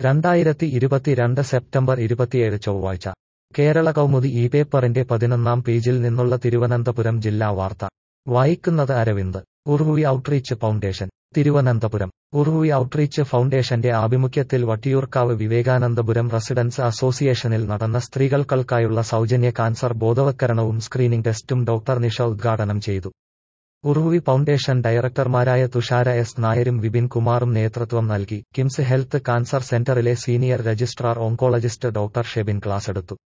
രണ്ടായിരത്തി ഇരുപത്തിരണ്ട് സെപ്റ്റംബർ ഇരുപത്തിയേഴ് ചൊവ്വാഴ്ച കേരള കൗമുദി ഈ പേപ്പറിന്റെ പതിനൊന്നാം പേജിൽ നിന്നുള്ള തിരുവനന്തപുരം ജില്ലാ വാർത്ത വായിക്കുന്നത് Aravind Urvi outreach foundation Thiruvananthapuram Urvi outreach ഫൗണ്ടേഷന്റെ ആഭിമുഖ്യത്തിൽ വട്ടിയൂർക്കാവ് വിവേകാനന്ദപുരം റെസിഡൻസ് അസോസിയേഷനിൽ നടന്ന സ്ത്രീകൾക്കായുള്ള സൗജന്യ കാൻസർ ബോധവത്കരണവും സ്ക്രീനിംഗ് ടെസ്റ്റും ഡോക്ടർ നിഷ ഉദ്ഘാടനം ചെയ്തു ഉർവി ഫൗണ്ടേഷൻ ഡയറക്ടർമാരായ തുഷാര എസ് നായരും വിപിൻ കുമാറും നേതൃത്വം നൽകി കിംസ് ഹെൽത്ത് കാൻസർ സെന്ററിലെ senior registrar oncologist doctor Shebin ക്ലാസെടുത്തു